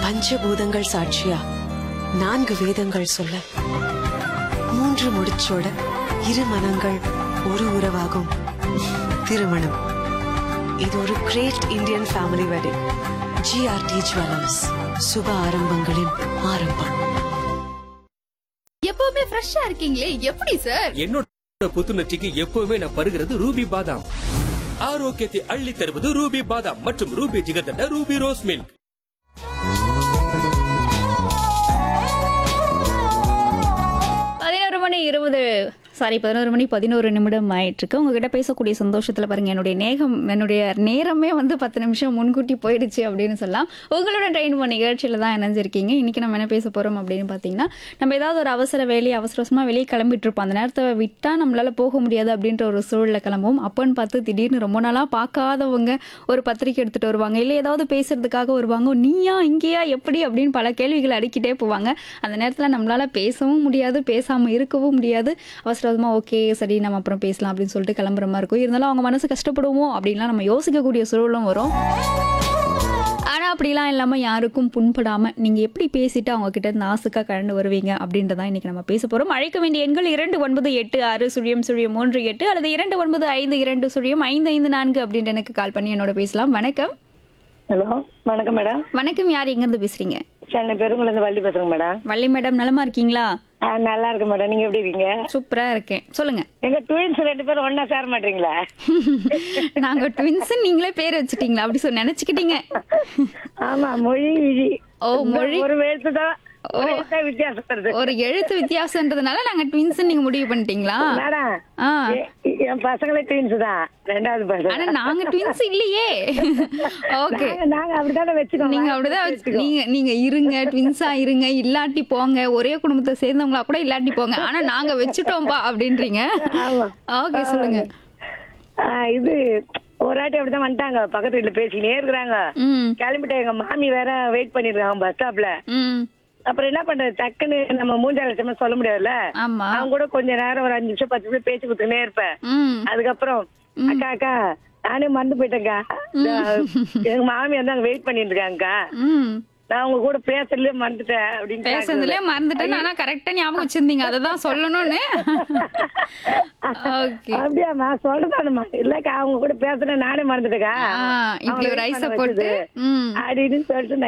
பஞ்சபூதங்கள் சாட்சியா நான்கு வேதங்கள் சொல்ல மூன்று முடிச்சோட இரு மனங்கள் ஒரு உறவாகும் திருமணம் இது ஒரு great Indian family wedding GRT jewellers சுப ஆரம்பங்களின் ஆரம்பம் எப்பவுமே ஃப்ரெஷ்ஷா இருக்கீங்களே எப்படி சார் என்னோட புத்துணர்ச்சிக்கு எப்பவுமே நான் பருகிறது ரூபி பாதாம் ஆரோக்கியத்தை அள்ளி தருவது ரூபி பாதாம் மற்றும் Ruby jigarthanda Ruby rose milk பதினோரு மணி இருபது சாரி பதினோரு மணி பதினோரு நிமிடம் ஆயிட்டிருக்கு உங்ககிட்ட பேசக்கூடிய சந்தோஷத்தில் பாருங்க என்னுடைய நேகம் என்னுடைய நேரமே வந்து பத்து நிமிஷம் முன்கூட்டி போயிடுச்சு அப்படின்னு சொல்லலாம் உங்களோட ட்ரெயின் பண்ண நிகழ்ச்சியில் தான் இணைஞ்சிருக்கீங்க இன்னைக்கு நம்ம என்ன பேச போகிறோம் அப்படின்னு பார்த்தீங்கன்னா நம்ம ஏதாவது ஒரு அவசர வேலையை அவசர அவசரமாக வெளியே கிளம்பிட்டு இருப்போம் அந்த நேரத்தை விட்டால் நம்மளால போக முடியாது அப்படின்ற ஒரு சூழலில் கிளம்புவோம் அப்போன்னு பார்த்து திடீர்னு ரொம்ப நாளாக பார்க்காதவங்க ஒரு பத்திரிக்கை எடுத்துகிட்டு வருவாங்க இல்லை ஏதாவது பேசுறதுக்காக வருவாங்க நீயா இங்கேயா எப்படி அப்படின்னு பல கேள்விகளை அடிக்கிட்டே போவாங்க அந்த நேரத்தில் நம்மளால பேசவும் முடியாது பேசாமல் இருக்கவும் முடியாது அவசர அவசரமாக ஓகே சரி நம்ம அப்புறம் பேசலாம் அப்படின்னு சொல்லிட்டு கிளம்புற மாதிரி இருக்கும் இருந்தாலும் அவங்க மனசு கஷ்டப்படுவோமோ அப்படின்லாம் நம்ம யோசிக்கக்கூடிய சூழலும் வரும் ஆனால் அப்படிலாம் இல்லாமல் யாருக்கும் புண்படாமல் நீங்கள் எப்படி பேசிட்டு அவங்க கிட்ட இருந்து ஆசுக்காக கலந்து வருவீங்க அப்படின்றதான் இன்றைக்கி நம்ம பேச போகிறோம் அழைக்க வேண்டிய எண்கள் இரண்டு ஒன்பது எட்டு ஆறு சுழியம் சுழியம் மூன்று எட்டு அல்லது இரண்டு ஒன்பது ஐந்து இரண்டு சுழியம் ஐந்து ஐந்து நான்கு அப்படின்ட்டு எனக்கு கால் பண்ணி என்னோட பேசலாம் வணக்கம் ஹலோ வணக்கம் மேடம் வணக்கம் யார் எங்கேருந்து பேசுகிறீங்க சென்னை பெருங்குளந்து வள்ளி பேசுறேங்க மேடம் வள்ளி மேடம் நலமா இருக்கீங்களா ஆ நல்லா இருக்கு மேடம் நீங்க எப்படி இருக்கீங்க சூப்பராக இருக்கேன் சொல்லுங்கள் எங்க ட்வின்ஸ் ரெண்டு பேரும் ஒண்ணா சேர மாட்டீங்களா நாங்க ட்வின்ஸ் நீங்களே பேர் வச்சுட்டீங்களா அப்படி சொல்லி நினைச்சுக்கிட்டீங்க ஆமா மொழி விழி ஓ, மொழி. ஒரு எழுத்து தான் ஒரு எழுத்து தான் வித்தியாசம் வருது ஒரு எழுத்து வித்தியாசம்ன்றதுனால நாங்க ட்வின்ஸ் நீங்க முடிவு பண்ணிட்டீங்களா மேடம் ஆ எ- என் பசங்களே ட்வின்ஸ் தான் ரெண்டாவது ஆனா பசங்க நாங்க ட்வின்ஸ் இல்லையே ஓகே நாங்க- நாங்க அப்படித்தானே வச்சுக்கோங்க நீங்க அப்படிதான் வச்சு- நீங்க நீங்க இருங்க ட்வின்ஸா இருங்க இல்லாட்டி போங்க ஒரே குடும்பத்தை சேர்ந்தவங்களா கூட இல்லாட்டி போங்க ஆனா நாங்க வச்சுட்டோம்பா அப்படின்றீங்க ஆமா. ஓகே சொல்லுங்க ஆ, இது ஒரு வாட்டி அப்படிதான் வந்துட்டாங்க பக்கத்து வீட்டுல பேசிக்கினே இருக்கிறாங்க ம் கிளம்பிட்டு எங்க மாமி வேற வெயிட் பண்ணிருக்காங்க பஸ் ஸ்டாப்ல ம் அப்புறம் என்ன பண்றது டக்குன்னு நம்ம மூஞ்சால லட்சமா சொல்ல முடியாதுல்ல ஆமா அவங்க கூட கொஞ்ச நேரம் ஒரு அஞ்சு நிமிஷம் பத்து நிமிஷம் பேச்சு கொடுத்துனே இருப்பேன் ம் அதுக்கப்புறம் அக்கா அக்கா நானே மறந்து போயிட்டேன்க்கா இந்த எங்க மாமி வந்து அங்க வெயிட் பண்ணிட்டு இருக்காங்கக்கா ம் நான் உங்க கூட பேசுறதுலயே மறந்துட்டேன் அப்படின்னு பேசுனதுலயே மறந்துட்டேன் ஆனா கரெக்டா ஞாபகம் வச்சிருந்தீங்க அததான் சொல்லணும்னு ஓகே அப்படியாம்மா சொல்றதானம்மா இல்லக்கா அவங்க கூட பேசுறேன் நானே மறந்துட்டேன்க்கா ஆ, இப்படி அவங்கள ஒரு wait ஐஸ பண்ண போட்டு வச்சது. ம் அப்படின்னு சொல்லிட்டு